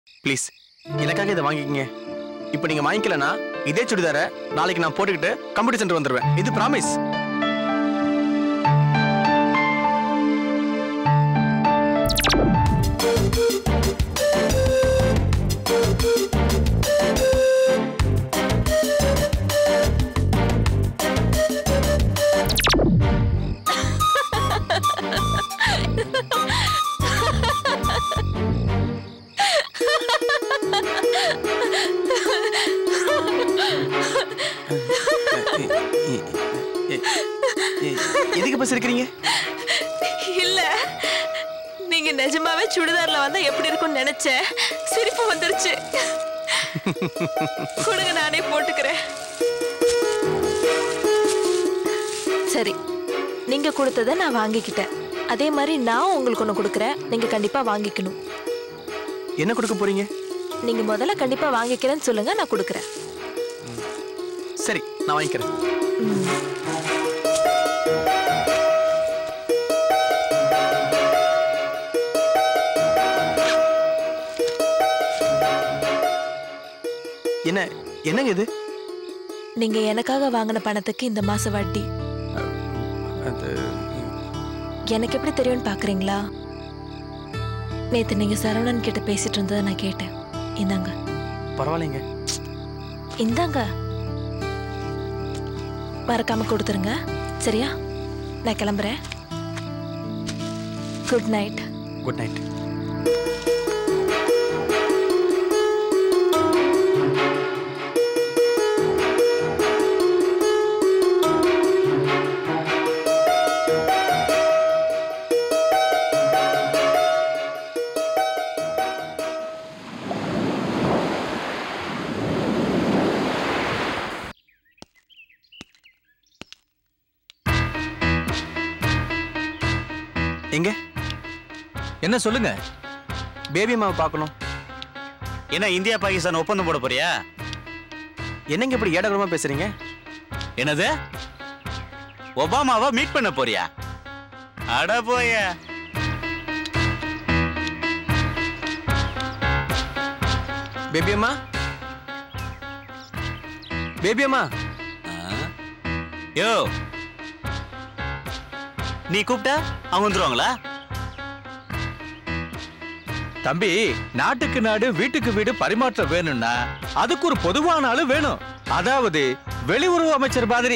Please எனக்காக இதை வாங்கிக்கங்க இப்போ நீங்க வாங்கிக்கலனா இதே சுடிதாரை நாளைக்கு நான் போட்டுக்கிட்டு கம்ப்யூட்டர் சென்டர் வந்துருவேன் இது ப்ராமிஸ் எதுக்கு பஸ் இருக்கிறீங்க இல்ல நீங்க நிஜமாவே சுடிதார்ல வந்தா எப்படி இருக்கும்னு நினைச்சேன் சிரிப்பு வந்துருச்சு கொடுங்க நானே போட்டுக்கிறேன் சரி நீங்க கொடுத்ததை நான் வாங்கிக்கிட்டேன் அதே மாதிரி நான் உங்களுக்கு ஒன்று கொடுக்குறேன் நீங்க கண்டிப்பா வாங்கிக்கணும் என்ன கொடுக்க போறீங்க நீங்க முதல்ல கண்டிப்பா வாங்கிக்கிறேன்னு சொல்லுங்க நான் கொடுக்குறேன் சரி நான் வாங்கிக்கிறேன் என்ன என்னங்க இது நீங்க எனக்காக வாங்கின பணத்துக்கு இந்த மாச வட்டி அது எனக்கு எப்படி தெரியும்னு பாக்குறீங்களா நேத்து நீங்க சரவணன் கிட்ட பேசிட்டு இருந்ததை நான் கேட்டேன் இந்தாங்க பரவாயில்லைங்க இந்தாங்க மறக்காம கொடுத்துருங்க சரியா நான் கிளம்புறேன் குட் நைட் குட் நைட் எங்க என்ன சொல்லுங்க பேபி அம்மாவை பார்க்கணும் என்ன இந்தியா பாகிஸ்தான் ஒப்பந்தம் போட போறியா என்னங்க இப்படி ஏடகரமா பேசுறீங்க என்னது ஒபாமாவை மீட் பண்ண போறியா அட போய பேபி அம்மா பேபி அம்மா யோ நீ கூப்பிட்டா அவங்க வந்துருவாங்களா தம்பி நாட்டுக்கு நாடு வீட்டுக்கு வீடு பரிமாற்றம் வேணும்னா அதுக்கு ஒரு பொதுவான ஆளு வேணும் அதாவது வெளியுறவு அமைச்சர் மாதிரி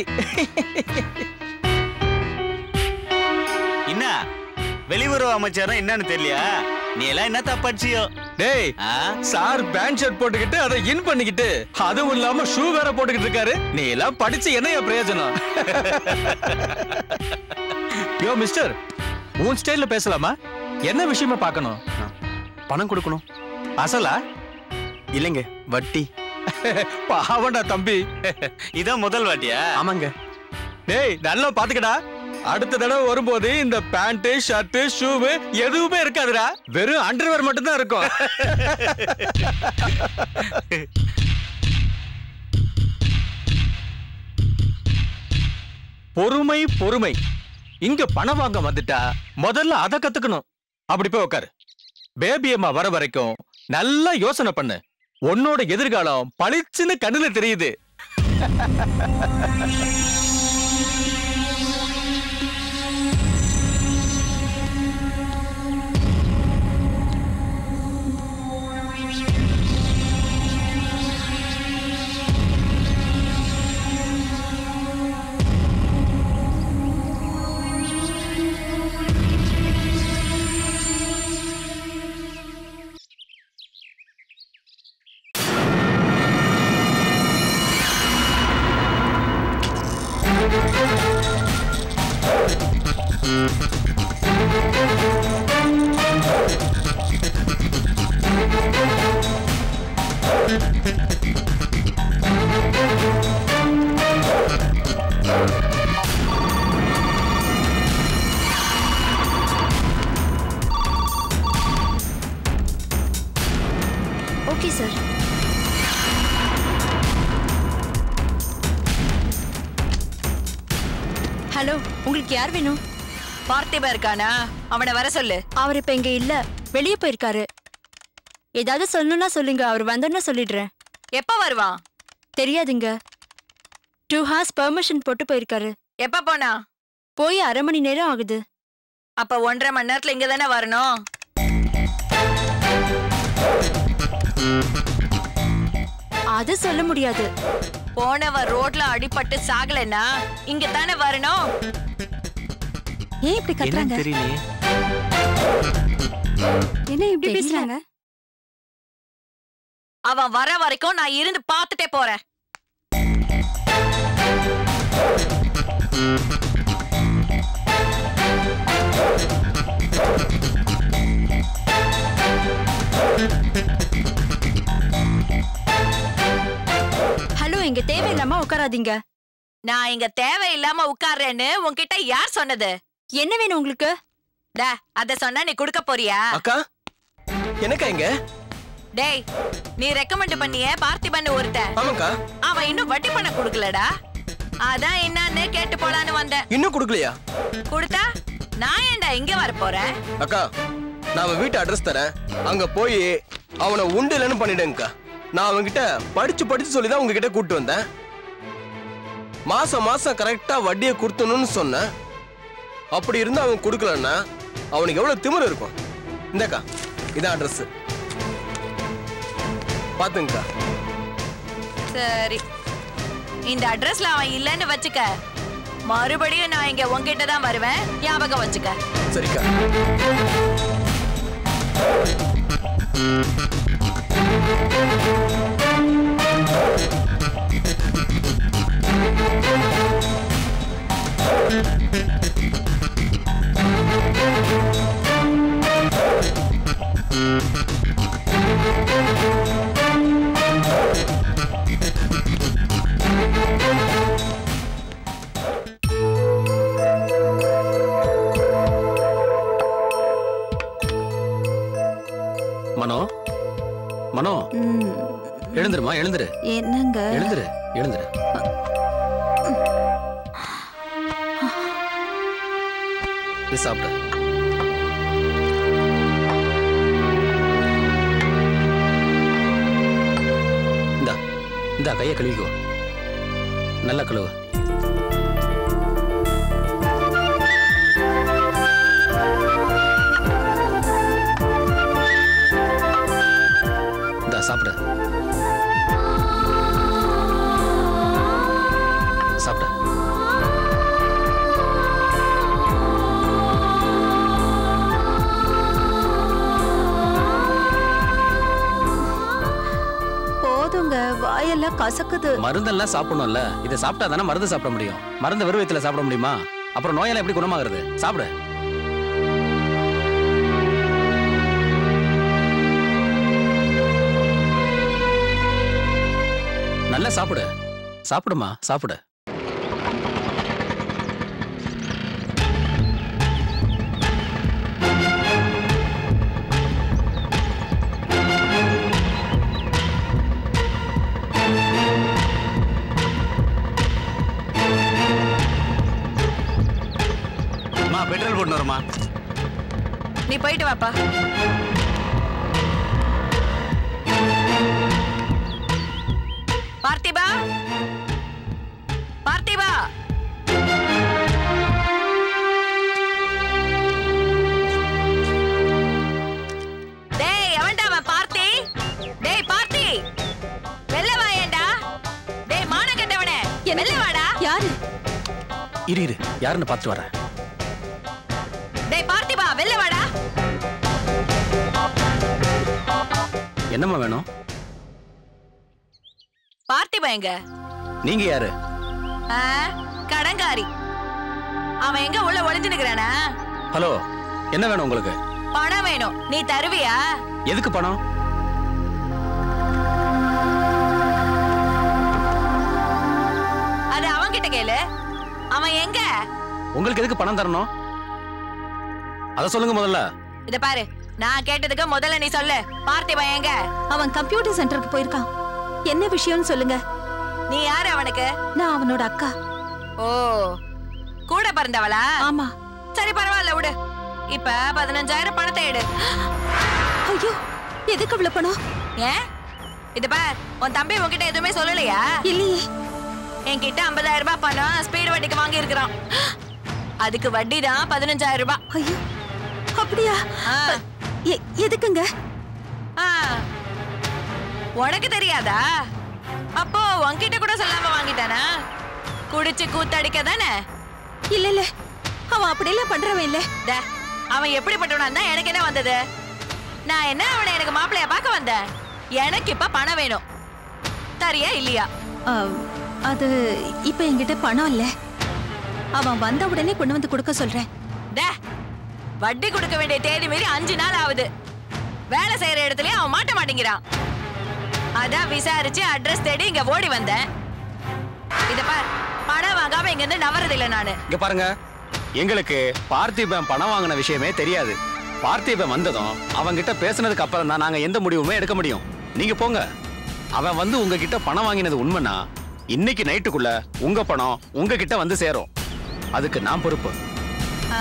என்ன வெளியுறவு அமைச்சர்னா என்னன்னு தெரியலையா நீ எல்லாம் என்ன தப்பாச்சியோ டேய் ஆ? சார் பேண்ட் ஷர்ட் போட்டுக்கிட்டு அதை இன் பண்ணிக்கிட்டு அதுவும் இல்லாம ஷூ வேற போட்டுக்கிட்டு இருக்காரு நீ எல்லாம் படிச்சு என்னைய பிரயோஜனம் யோ மிஸ்டர் உன் ஸ்டைல்ல பேசலாமா என்ன விஷயமா பார்க்கணும் பணம் கொடுக்கணும் அசலா இல்லைங்க வட்டி பாவண்டா தம்பி இதான் முதல் வாட்டியா ஆமாங்க டேய் நல்லா பாத்துக்கடா அடுத்த தடவை வரும்போது இந்த பேண்ட் ஷர்ட் ஷூ எதுவுமே இருக்காதுடா வெறும் அண்டர்வேர் மட்டும் தான் இருக்கும் பொறுமை பொறுமை இங்க பணம் வாங்க வந்துட்டா முதல்ல அத கத்துக்கணும் அப்படி போய் உட்காரு பேபி அம்மா வர வரைக்கும் நல்லா யோசனை பண்ணு உன்னோட எதிர்காலம் பளிச்சுன்னு கண்ணுல தெரியுது ஓகே சார் ஹலோ உங்களுக்கு யார் வேணும் பார்த்திபா இருக்கானா அவனை வர சொல்லு அவர் இப்ப இங்க இல்ல வெளியே போயிருக்காரு ஏதாவது சொல்லணும்னா சொல்லுங்க அவர் வந்தோன்னா சொல்லிடுறேன் எப்ப வருவான் தெரியாதுங்க டூ ஹார்ஸ் பெர்மிஷன் போட்டு போயிருக்காரு எப்ப போனா போய் அரை மணி நேரம் ஆகுது அப்ப ஒன்றரை மணி நேரத்துல இங்க தானே வரணும் அது சொல்ல முடியாது போனவன் ரோட்ல அடிபட்டு சாகலைன்னா இங்க தானே வரணும் ஏன் இப்படி என்னன்னு தெரியலையே என்ன இப்படி தெரியல. பேசுறாங்க அவன் வர வரைக்கும் நான் இருந்து பார்த்துட்டே போறேன் ஹலோ இங்க தேவையில்லாம உட்காராதீங்க நான் இங்க தேவையில்லாம உட்கார்றேன்னு உன்கிட்ட யார் சொன்னது என்ன வேணும் உங்களுக்கு டா அத சொன்னா நீ குடுக்க போறியா அக்கா எனக்கா இங்க டேய் நீ ரெக்கமெண்ட் பண்ணிய பார்த்திபன் ஒருத்தன் ஆமாக்கா அவன் இன்னும் வட்டி பணம் கொடுக்கலடா அதான் என்னன்னு கேட்டு போலான்னு வந்தேன் இன்னும் கொடுக்கலையா கொடுத்தா நான் ஏன்டா இங்க வர போறேன் அக்கா நான் அவன் வீட்டு அட்ரஸ் தரேன் அங்க போய் அவனை உண்டு இல்லைன்னு பண்ணிடுங்கக்கா நான் அவன்கிட்ட படிச்சு படிச்சு சொல்லி தான் உங்ககிட்ட கூட்டு வந்தேன் மாசம் மாசம் கரெக்டா வட்டியை கொடுத்தணும்னு சொன்னேன் அப்படி இருந்து அவன் கொடுக்கலன்னா அவனுக்கு எவ்வளவு திமிரு இருக்கும் இந்தக்கா இதான் அட்ரஸ் பாத்துங்கக்கா சரி இந்த அட்ரஸ்ல அவன் இல்லைன்னு வச்சுக்க மறுபடியும் நான் இங்க உன்கிட்ட தான் வருவேன் ஞாபகம் வச்சுக்க சரிக்கா மனோ மனோ எழுந்துருமா எழுந்துரு என்னங்க எழுந்துரு எழுந்துரு இது சாப்பிடு இந்தா இந்தா கையை கழுவிக்கோ நல்லா கழுவு இந்தா சாப்பிடு சாப்பிடு போதுங்க வாயெல்லாம் கசக்குது மருந்தெல்லாம் சாப்பிடணும்ல இதை சாப்பிட்டா தானே மருந்து சாப்பிட முடியும் மருந்து வெறும் வயித்துல சாப்பிட முடியுமா அப்புறம் நோயெல்லாம் எப்படி குணமாகிறது சாப்பிடு நல்லா சாப்பிடு சாப்பிடுமா சாப்பிடு அம்மா பெட்ரோல் போட்டு வருமா நீ போயிட்டு வாப்பா பார்த்திபா பார்த்திபா டேய் எவன்டா அவன் பார்த்தி டேய் பார்த்தி வெள்ள வாயேண்டா டேய் மான கட்டவனே வெள்ள வாடா யாரு இரு இரு யாருன்னு பார்த்துட்டு வரேன் டேய் பார்த்திபா வெள்ள வாடா என்னம்மா வேணும் பார்த்திபா எங்க நீங்க யாரு ஆ, கடங்காரி அவன் எங்க உள்ள ஒளிஞ்சு நிக்கிறானா ஹலோ என்ன வேணும் உங்களுக்கு பணம் வேணும் நீ தருவியா எதுக்கு பணம் அது அவன்கிட்ட கேளு அவன் எங்க உங்களுக்கு எதுக்கு பணம் தரணும் அதை சொல்லுங்க முதல்ல இத பாரு நான் கேட்டதுக்கு முதல்ல நீ சொல்லு பார்த்திபன் எங்க அவன் கம்ப்யூட்டர் சென்டருக்கு போயிருக்கான் என்ன விஷயம்னு சொல்லுங்க நீ யாரு அவனுக்கு நான் அவனோட அக்கா ஓ கூட பிறந்தவளா ஆமா சரி பரவாயில்ல விடு இப்ப பதினஞ்சாயிரம் பணத்தை எடு ஐயோ எதுக்கு அவ்வளவு பணம் ஏன் இது பார் உன் தம்பி உன்கிட்ட எதுவுமே சொல்லலையா இல்லையே என்கிட்ட 50000 ரூபாய் பணம் ஸ்பீடு வட்டிக்கு வாங்கி இருக்கிறான் அதுக்கு வட்டி தான் பதினஞ்சாயிரம் ரூபாய் ஐயோ அப்படியா ஆ. எ- எதுக்குங்க ஆ. உனக்கு தெரியாதா அப்போ உன்கிட்ட கூட சொல்லாம வாங்கிட்டானா குடிச்சு கூத்தடிக்க தானே இல்ல இல்ல அவன் அப்படியெல்லாம் பண்றவன் இல்ல டே, அவன் எப்படிப்பட்டவனா இருந்தா எனக்கு என்ன வந்தது நான் என்ன அவனை எனக்கு மாப்பிள்ளைய பார்க்க வந்தேன் எனக்கு இப்ப பணம் வேணும் தரியா இல்லையா ஆ, அது இப்ப என்கிட்ட பணம் இல்ல அவன் வந்த உடனே கொண்டு வந்து கொடுக்க சொல்றேன் டே, வட்டி கொடுக்க வேண்டிய தேதி மீறி அஞ்சு நாள் ஆகுது வேலை செய்யற இடத்துலயே அவன் மாட்ட மாட்டேங்கிறான் அதான் விசாரிச்சு அட்ரஸ் தேடி இங்க ஓடி வந்தேன் இத பார் பணம் வாங்காம இங்க இருந்து நவறதில்லை நானு இங்க பாருங்க எங்களுக்கு பார்த்திபன் பணம் வாங்கின விஷயமே தெரியாது பார்த்திபன் வந்ததும் அவன்கிட்ட பேசுனதுக்கு அப்புறம் தான் நாங்க எந்த முடிவுமே எடுக்க முடியும் நீங்க போங்க அவன் வந்து உங்ககிட்ட பணம் வாங்கினது உண்மைனா இன்னைக்கு நைட்டுக்குள்ள உங்க பணம் உங்ககிட்ட வந்து சேரும் அதுக்கு நான் பொறுப்பு ஆ.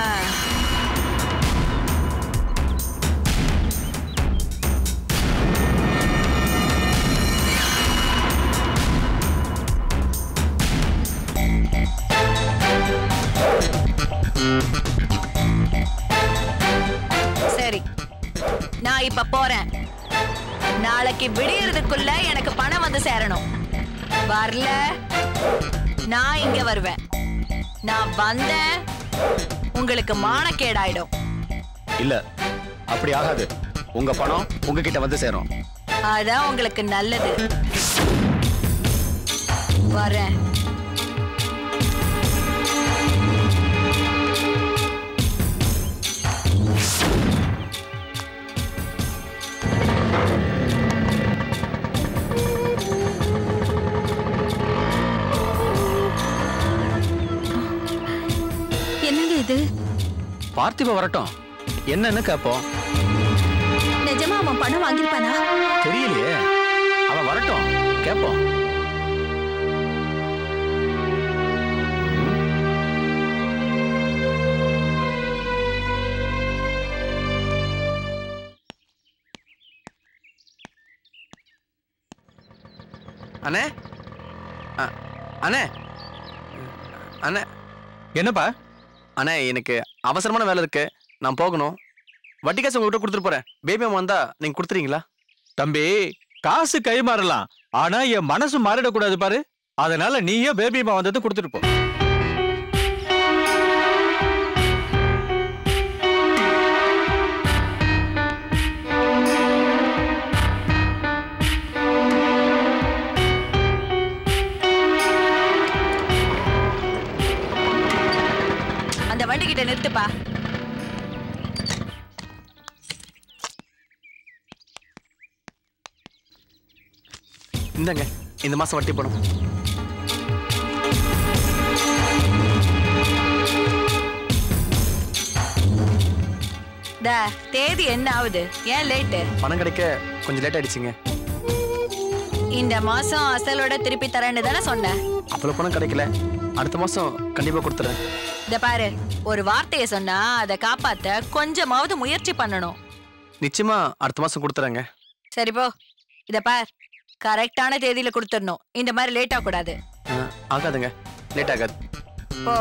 சரி நான் இப்ப போறேன் நாளைக்கு விடியறதுக்குள்ள எனக்கு பணம் வந்து சேரணும் வரல நான் இங்க வருவேன் நான் வந்தேன் உங்களுக்கு மானக்கேடாயிடும் இல்ல அப்படி ஆகாது உங்க பணம் உங்ககிட்ட வந்து சேரும் அதான் உங்களுக்கு நல்லது வரேன் என்னங்க இது பார்த்திபன் வரட்டும் என்னன்னு கேட்போம் நிஜமா அவன் பணம் வாங்கியிருப்பானா தெரியலையே அவன் வரட்டும் கேட்போம் அண்ணே அ, அண்ணே அண்ணே என்னப்பா அண்ணே எனக்கு அவசரமான வேலை இருக்கு நான் போகணும் வட்டி காசு உங்ககிட்ட கொடுத்துட்டு போறேன் பேபி அம்மா வந்தா நீங்க கொடுத்துறீங்களா தம்பி காசு கை மாறலாம் ஆனா என் மனசு மாறிடக்கூடாது பாரு அதனால நீயே பேபிமா வந்தது கொடுத்துட்டு போ அந்த வண்டி கிட்ட நிறுத்துப்பா இந்தாங்க இந்த மாசம் வட்டி பணம் டா, தேதி என்ன ஆகுது ஏன் லேட்டு பணம் கிடைக்க கொஞ்சம் லேட் ஆயிடுச்சுங்க இந்த மாசம் அசலோட திருப்பி தரேன்னு தானே சொன்னேன் அவ்வளவு பணம் கிடைக்கல அடுத்த மாசம் கண்டிப்பா கொடுத்துறேன் இத பாரு ஒரு வார்த்தையை சொன்னா அதை காப்பாத்த கொஞ்சமாவது முயற்சி பண்ணணும் நிச்சயமா அடுத்த மாசம் கொடுத்துறேங்க சரி போ இத பார் கரெக்டான தேதியில கொடுத்துடணும் இந்த மாதிரி லேட் ஆகக்கூடாது ஆ, ஆகாதுங்க லேட் ஆகாது போ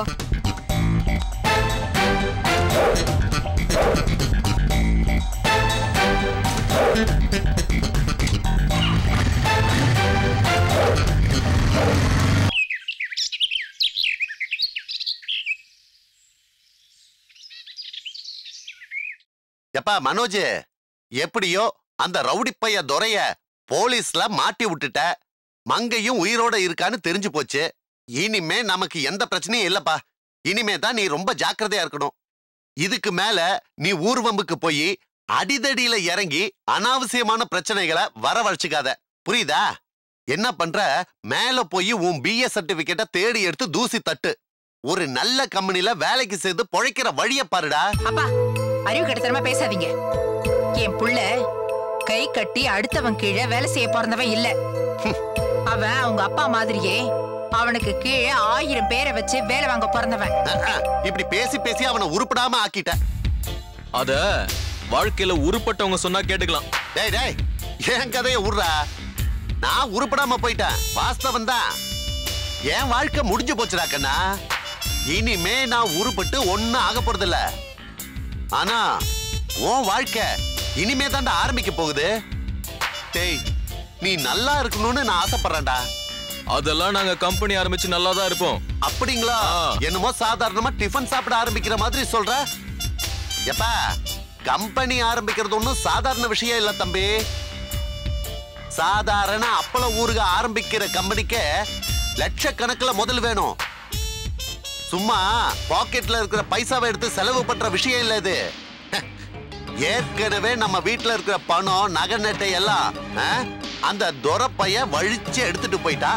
எப்பா மனோஜ் எப்படியோ அந்த ரவுடி பைய துரைய போலீஸ்ல மாட்டி விட்டுட்ட மங்கையும் உயிரோட இருக்கான்னு தெரிஞ்சு போச்சு இனிமே நமக்கு எந்த பிரச்சனையும் இல்லப்பா இனிமே தான் நீ ரொம்ப ஜாக்கிரதையா இருக்கணும் இதுக்கு மேல நீ ஊர்வம்புக்கு போய் அடிதடியில இறங்கி அனாவசியமான பிரச்சனைகளை வரவழைச்சுக்காத புரியுதா என்ன பண்ற மேல போய் உன் பிஏ சர்டிபிகேட்டை தேடி எடுத்து தூசி தட்டு ஒரு நல்ல கம்பெனில வேலைக்கு சேர்ந்து பொழைக்கிற வழிய பாருடா அப்பா அறிவு கெடுத்தனமா பேசாதீங்க என் புள்ள கை கட்டி அடுத்தவன் கீழே வேலை செய்ய பிறந்தவன் இல்ல அவன் அவங்க அப்பா மாதிரியே அவனுக்கு கீழே ஆயிரம் பேரை வச்சு வேலை வாங்க பிறந்தவன் அஹ், அஹ், இப்படி பேசி பேசி அவனை உருப்படாம ஆக்கிட்ட அத வாழ்க்கையில உருப்பட்டவங்க சொன்னா கேட்டுக்கலாம் டேய் டேய் என் கதைய விட்றா நான் உருப்படாம போயிட்டேன் வாஸ்தவம் தான் என் வாழ்க்கை முடிஞ்சு போச்சுடா கண்ணா இனிமே நான் உருப்பட்டு ஒன்னும் ஆக போறதில்ல ஆனா உன் வாழ்க்கை இனிமே தான்டா ஆரம்பிக்க போகுது டேய் நீ நல்லா இருக்கணும்னு நான் ஆசைப்படுறேன்டா அதெல்லாம் நாங்க கம்பெனி ஆரம்பிச்சு நல்லா தான் இருப்போம் அப்படிங்களா ஆ. என்னமோ சாதாரணமா டிஃபன் சாப்பிட ஆரம்பிக்கிற மாதிரி சொல்ற எப்பா கம்பெனி ஆரம்பிக்கிறது ஒண்ணும் சாதாரண விஷயம் இல்ல தம்பி சாதாரண அப்பள ஊருக ஆரம்பிக்கிற கம்பெனிக்கு லட்சக்கணக்கில் முதல் வேணும் சும்மா பாக்கெட்ல இருக்கிற பைசாவை எடுத்து செலவு பண்ற விஷயம் இல்ல இது ஏற்கனவே நம்ம வீட்ல இருக்கிற பணம் நகை நட்டை எல்லாம் ஆ, அந்த துரப்பைய வழிச்சு எடுத்துட்டு போயிட்டான்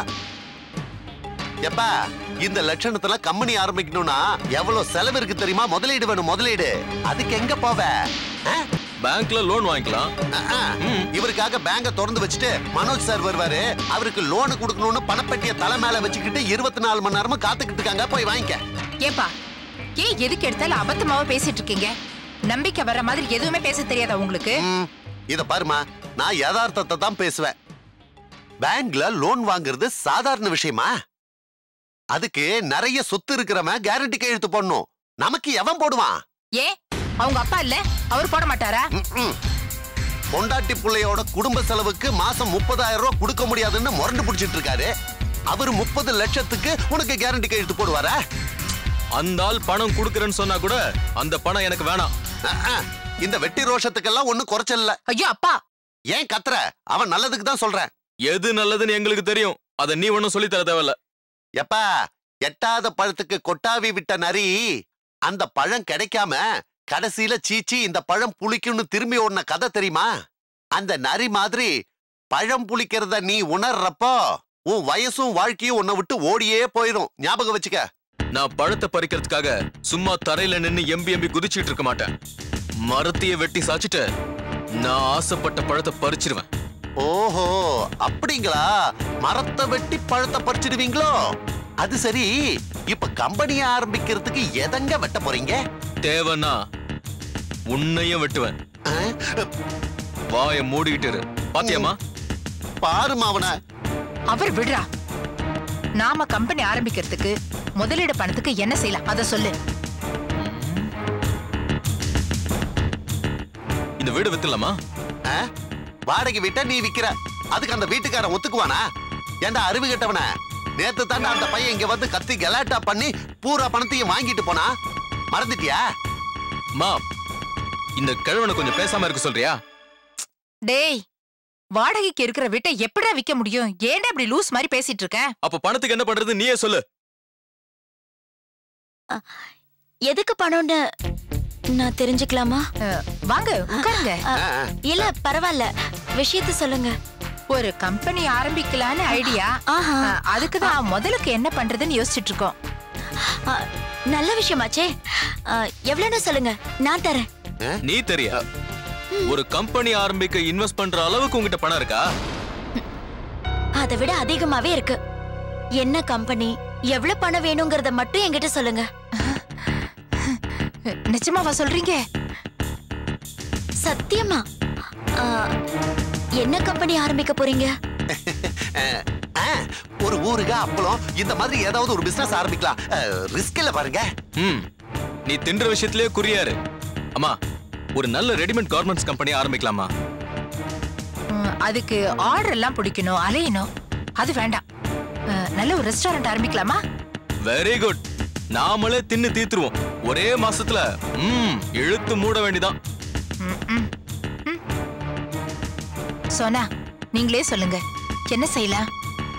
எப்பா இந்த லட்சணத்துல கம்பெனி ஆரம்பிக்கணும்னா எவ்வளவு செலவு இருக்கு தெரியுமா முதலீடு வேணும் முதலீடு அதுக்கு எங்க போவ ஆ? பேங்க்ல லோன் வாங்கிக்கலாம் ஆ, ஆ. இவருக்காக பேங்க திறந்து வச்சுட்டு மனோஜ் சார் வருவாரு அவருக்கு லோனு கொடுக்கணும்னு பணப்பெட்டிய தலை மேல வச்சுக்கிட்டு இருபத்தி நாலு மணி நேரமும் காத்துக்கிட்டு இருக்காங்க போய் வாங்கிக்க ஏப்பா ஏன் எதுக்கு எடுத்தாலும் அபத்தமாவா பேசிட்டு இருக்கீங்க நம்பிக்கை வர்ற மாதிரி எதுவுமே பேச தெரியாதா உங்களுக்கு ம், இத பாருமா நான் யதார்த்தத்தை தான் பேசுவேன் பேங்க்ல லோன் வாங்குறது சாதாரண விஷயமா அதுக்கு நிறைய சொத்து இருக்கிறவன் கேரண்டி கையெழுத்து போடணும் நமக்கு எவன் போடுவான் ஏன் அவங்க அப்பா இல்ல அவர் போட மாட்டாரா ம்ம். பொண்டாட்டி பிள்ளையோட குடும்ப செலவுக்கு மாசம் முப்பதாயிரம் ரூபாய் கொடுக்க முடியாதுன்னு முரண்டு பிடிச்சிட்டு இருக்காரு அவர் முப்பது லட்சத்துக்கு உனக்கு கேரண்டி கையெழுத்து போடுவாரா அந்த ஆள் பணம் கொடுக்கறேன்னு சொன்னா கூட அந்த பணம் எனக்கு வேணாம் அஹ், அஹ். இந்த வெட்டி ரோஷத்துக்கெல்லாம் ஒண்ணும் குறைச்சல் இல்ல ஐயோ அப்பா ஏன் கத்துற அவன் நல்லதுக்கு தான் சொல்றேன் எது நல்லதுன்னு எங்களுக்கு தெரியும் அதை நீ ஒன்னும் சொல்லி தர தேவையில்ல எப்பா எட்டாத பழத்துக்கு கொட்டாவி விட்ட நரி அந்த பழம் கிடைக்காம கடைசியில சீச்சி இந்த பழம் புளிக்கும்னு திரும்பி ஓடின கதை தெரியுமா அந்த நரி மாதிரி பழம் புளிக்கிறத நீ உணர்றப்போ உன் வயசும் வாழ்க்கையும் உன்னை விட்டு ஓடியே போயிடும் ஞாபகம் வச்சுக்க நான் பழத்தை பறிக்கிறதுக்காக சும்மா தரையில நின்னு எம்பி எம்பி குதிச்சிட்டு இருக்க மாட்டேன் மரத்தையே வெட்டி சாச்சிட்டு நான் ஆசைப்பட்ட பழத்தை பறிச்சிருவேன் ஓஹோ அப்படிங்களா மரத்தை வெட்டி பழத்தை பறிச்சிடுவீங்களோ அது சரி இப்ப கம்பெனியை ஆரம்பிக்கிறதுக்கு எதங்க வெட்ட போறீங்க தேவைன்னா உன்னையும் வெட்டுவேன் அஹ், வாயை மூடிக்கிட்டு இரு பாத்தியாமா பாருமா அவனை அவர் விடுறா நாம கம்பெனி ஆரம்பிக்கிறதுக்கு முதலீடு பணத்துக்கு என்ன செய்யலாம் அத சொல்லு இந்த வீடு வித்துலாமா ஆ? வாடகை விட்டா நீ விக்கிற அதுக்கு அந்த வீட்டுக்காரன் ஒத்துக்குவானா ஏண்டா அறிவு கெட்டவன நேத்து தாண்டா அந்த பையன் இங்க வந்து கத்தி கலாட்டா பண்ணி பூரா பணத்தையும் வாங்கிட்டு போனா மறந்துட்டியா மா இந்த கிழவனை கொஞ்சம் பேசாம இருக்க சொல்றியா டேய் வாடகைக்கு இருக்கிற வீட்டை எப்படிடா விக்க முடியும் ஏன்டா இப்படி லூஸ் மாதிரி பேசிட்டு இருக்க அப்ப பணத்துக்கு என்ன பண்றது நீயே சொல்லு எதுக்கு பணம்னு நான் தெரிஞ்சுக்கலாமா அஹ், வாங்க உட்காருங்க அ, ஆ, ஆ. இல்ல பரவாயில்ல விஷயத்த சொல்லுங்க ஒரு கம்பெனி ஆரம்பிக்கலான்னு ஐடியா ஆஹா அதுக்கு தான் முதலுக்கு என்ன பண்றதுன்னு யோசிச்சுட்டு இருக்கோம் அ, நல்ல விஷயமாச்சே அ, எவ்வளவுன்னு சொல்லுங்க நான் தரேன் நீ தெரியா ஒரு கம்பெனி ஆரம்பிக்க இன்வெஸ்ட் பண்ற அளவுக்கு உங்ககிட்ட பணம் இருக்கா அதை விட அதிகமாவே இருக்கு என்ன கம்பெனி எவ்வளவு பணம் வேணுங்கறத மட்டும் என்கிட்ட சொல்லுங்க நிஜமாவா சொல்றீங்க சத்தியமா அ, என்ன கம்பெனி ஆரம்பிக்க போறீங்க ஆ, ஒரு ஊருக்கு அப்பளம் இந்த மாதிரி ஏதாவது ஒரு பிசினஸ் ஆரம்பிக்கலாம் ரிஸ்க் இல்ல பாருங்க ம் நீ தின்ற விஷயத்திலே குறியாரு அம்மா ஒரு நல்ல ரெடிமேட் கார்மெண்ட்ஸ் கம்பெனி ஆரம்பிக்கலாமா ம், அதுக்கு ஆர்டர் எல்லாம் பிடிக்கணும் அலையணும் அது வேண்டாம் அஹ், நல்ல ஒரு ரெஸ்டாரண்ட் ஆரம்பிக்கலாமா வெரி குட் நாமளே தின்னு தீத்துருவோம் ஒரே மாசத்துல ம் இழுத்து மூட வேண்டிதான் ம், ம், ம். சோனா நீங்களே சொல்லுங்க என்ன செய்யலாம்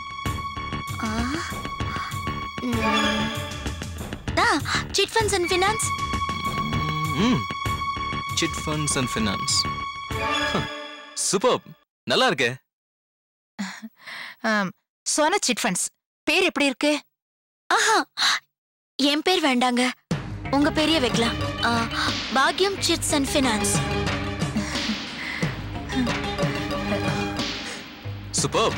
சிட் ஃபண்ட்ஸ் அண்ட் ஃபினான்ஸ் ம் chit funds and finance super நல்லா இருக்கே ஆம், சோனா சிட் ஃபண்ட்ஸ் பேர் எப்படி இருக்கு ஆஹா என் பேர் வேண்டாங்க உங்க பேரையே வைக்கலாம் ஆ, பாக்யம் சிட்ஸ் அண்ட் ஃபினான்ஸ் சூப்பர்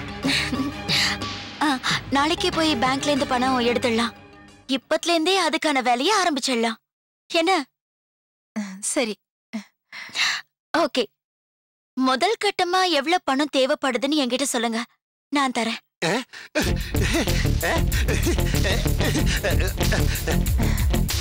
நாளைக்கே போய் பேங்க்ல இருந்து பணம் எடுத்துடலாம் இப்பத்துல இருந்தே அதுக்கான வேலையை ஆரம்பிச்சிடலாம் என்ன சரி ஓகே முதல் கட்டமா எவ்வளவு பணம் தேவைப்படுதுன்னு என்கிட்ட சொல்லுங்க நான் தரேன்